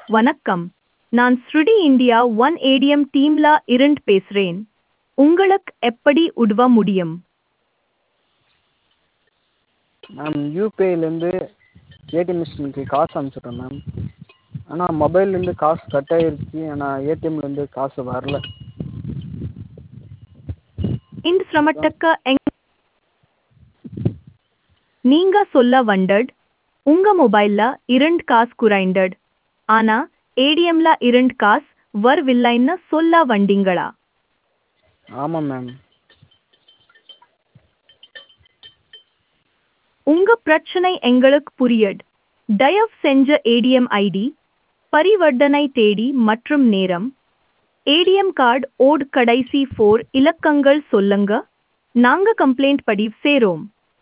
வணக்கம் நான் ஸ்ருடி இந்தியா ஒன் ஏடிஎம் டீம்ல இருந்து பேசுறேன் உங்களுக்கு எப்படி உதவ முடியும் மேம் யூபிஐலேருந்து ஏடிஎம் மிஷினுக்கு காசு அனுப்பிச்சுட்டேன் மேம் ஆனால் மொபைல்லேருந்து காசு கட் ஆகிருச்சு ஆனால் ஏடிஎம்லேருந்து காசு வரல இந்த சிரமத்துக்கு எங் நீங்க சொல்ல வந்தது உங்க மொபைல்ல இரண்டு காசு குறைந்தது ஆனா ஏடிஎம்ல இரண்டு காசு வரவில்லைன்னு சொல்ல வந்தீங்களா ஆமாம் மேம் உங்க பிரச்சனை எங்களுக்கு புரியுது தயவு செஞ்ச ஏடிஎம் ஐடி பரிவர்த்தனை தேதி மற்றும் நேரம் ஏடிஎம் கார்டு ஓட் கடைசி ஃபோர் இலக்கங்கள் சொல்லுங்க நாங்க கம்ப்ளைண்ட் பதிவு சேரோம்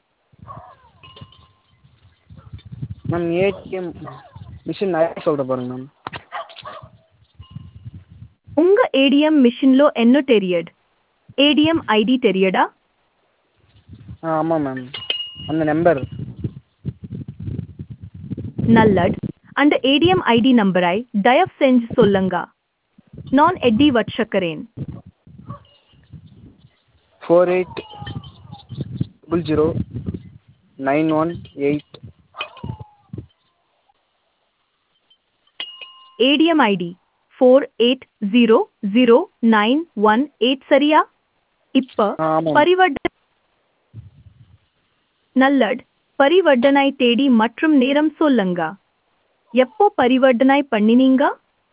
மேம் ஏடிஎம் மிஷின் நிறைய சொல்கிற பாருங்க மேம் உங்க ஏடிஎம் மிஷின்లో ఎన్నో తెలియదు ఏడిఎం ఐడి తెలియడా ஆ ஆமாம் மேம் அந்த நம்பர் நல்லட் அந்த ஏடிஎம் ஐடி நம்பரை தயவு செஞ்சு சொல்லுங்க நான் எட்டி வச்சுக்கிறேன் four eight double zero nine one eight ATM ID four eight zero zero nine one eight சரியா இப்ப ஆ ஆமாம் பரிவர்த்த நல்லட் பரிவர்த்தனை தேதி மற்றும் நேரம் சொல்லுங்க எப்போ பரிவர்த்தனை பண்ணினீங்க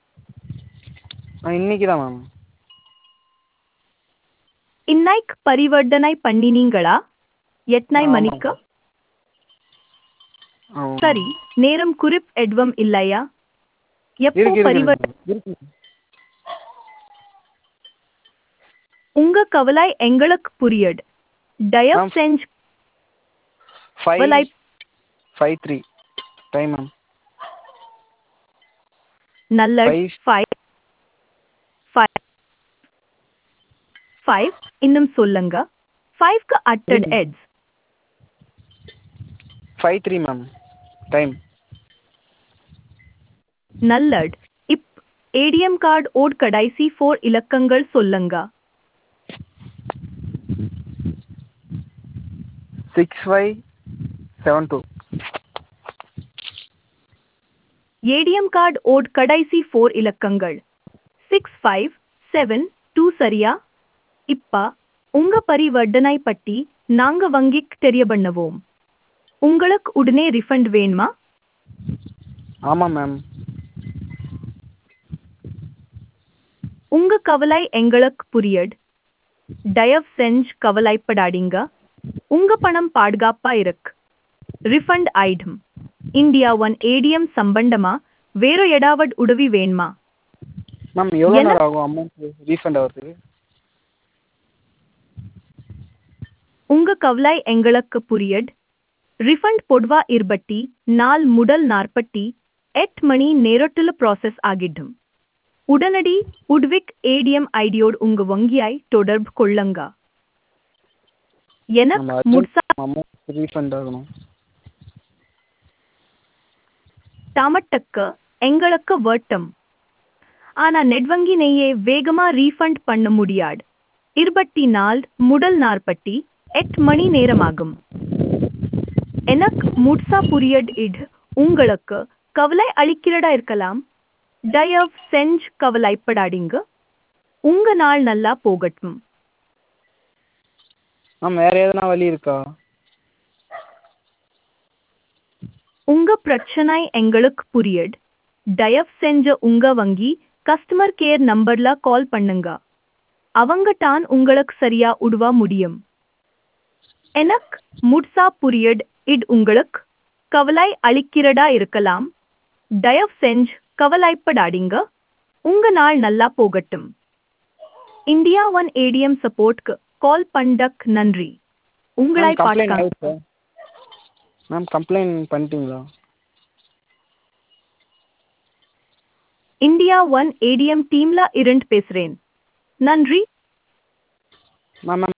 ஆ இன்னைக்கு தான் மேம் இன்னைக்கு பரிவர்த்தனை பண்ணினீங்களா எத்தனை ஆமா. மணிக்கு ஆ சரி நேரம் குறிப் எதுவும் இல்லையா எப்போ இருக்கு இருக்கு பரிவர் இருக்கு உங்க கவலை எங்களுக்கு புரியுது தயவு மேம். செஞ்சு ஃபைவ் கவலை ஃபைவ் த்ரீ டைம் மேம் நல்ல Five. ஃபைவ் ஃபைவ் ஃபைவ் இன்னும் சொல்லுங்க ஃபைவ்க்கு அட்டட் ம். எட்ஸ் ஃபைவ் த்ரீ மேம் டைம் நல்லட் இப் ஏடிஎம் கார்டு ஓட் கடைசி ஃபோர் இலக்கங்கள் சொல்லுங்க six five seven two ATM card ஓட் கடைசி ஃபோர் இலக்கங்கள் சிக்ஸ் ஃபைவ் செவன் டூ சரியா இப்ப உங்க பரிவர்த்தனை பற்றி நாங்க வங்கிக்கு தெரிய பண்ணுவோம் உங்களுக்கு உடனே ரிஃபண்ட் வேணுமா ஆமாம் மேம் உங்க கவலை எங்களுக்கு புரியுது தயவு செஞ்சு கவலைப்படாதீங்க உங்க பணம் பாதுகாப்பா இருக்கு ரிஃபண்ட் ஆயிடும் இந்தியா ஒன் ஏடிஎம் சம்பந்தமா வேற ஏதாவது உதவி வேணுமா மேம் எவ்வளோ என்ன? நேரம் ஆகும் அமௌண்ட் ரீஃபண்ட் ஆகிறதுக்கு உங்க கவலை எங்களுக்கு புரியுது ரிஃபண்ட் பொதுவா இருபத்தி நாள் முதல் நாற்பத்தி எட்டு மணி நேரத்தில் ப்ராசஸ் ஆகிடும் உடனடி உட்விக் ஏடிஎம் ஐடியோடு உங்க வங்கியாய் தொடர்பு கொள்ளுங்க நம்ம எனக்கு அர்ஜென்ட் முட்சா அமௌண்ட் ரீஃபண்ட் ஆகணும் தாமட்டக்கு எங்களுக்கு வட்டம் ஆனா நெட் வங்கி வேகமா ரீஃபண்ட் பண்ண முடியாது இருபத்தி நாள் முதல் நாற்பத்தி எட்டு மணி நேரமாகும் எனக்கு முட்சா புரியட் இது உங்களுக்கு கவலை அளிக்கிறதா இருக்கலாம் தயவு செஞ்சு கவலைப்படாதீங்க உங்க நாள் நல்லா போகட்டும் மேம் வேறு எதனா வழி இருக்கா உங்க பிரச்சனை எங்களுக்கு புரியுது தயவு செஞ்ச உங்க வங்கி கஸ்டமர் கேர் நம்பர்ல கால் பண்ணுங்க அவங்க தான் உங்களுக்கு சரியா உதவ முடியும் எனக்கு முட்சா புரியுது இது உங்களுக்கு கவலை அளிக்கிறதா இருக்கலாம் தயவு செஞ்சு கவலைப்படாதீங்க உங்க நாள் நல்லா போகட்டும் இந்தியா ஒன் ஏடிஎம் சப்போர்ட்க்கு கால் பண்ணக் நன்றி உங்களை மேம் கம்ப்ளைண்ட் பார்க்க ஆயிடுச்சா மேம் கம்ப்ளைண்ட் பண்ணிட்டீங்களா இந்தியா ஒன் ஏடிஎம் டீம்ல இருந்து பேசுறேன் நன்றி மேம் மேம்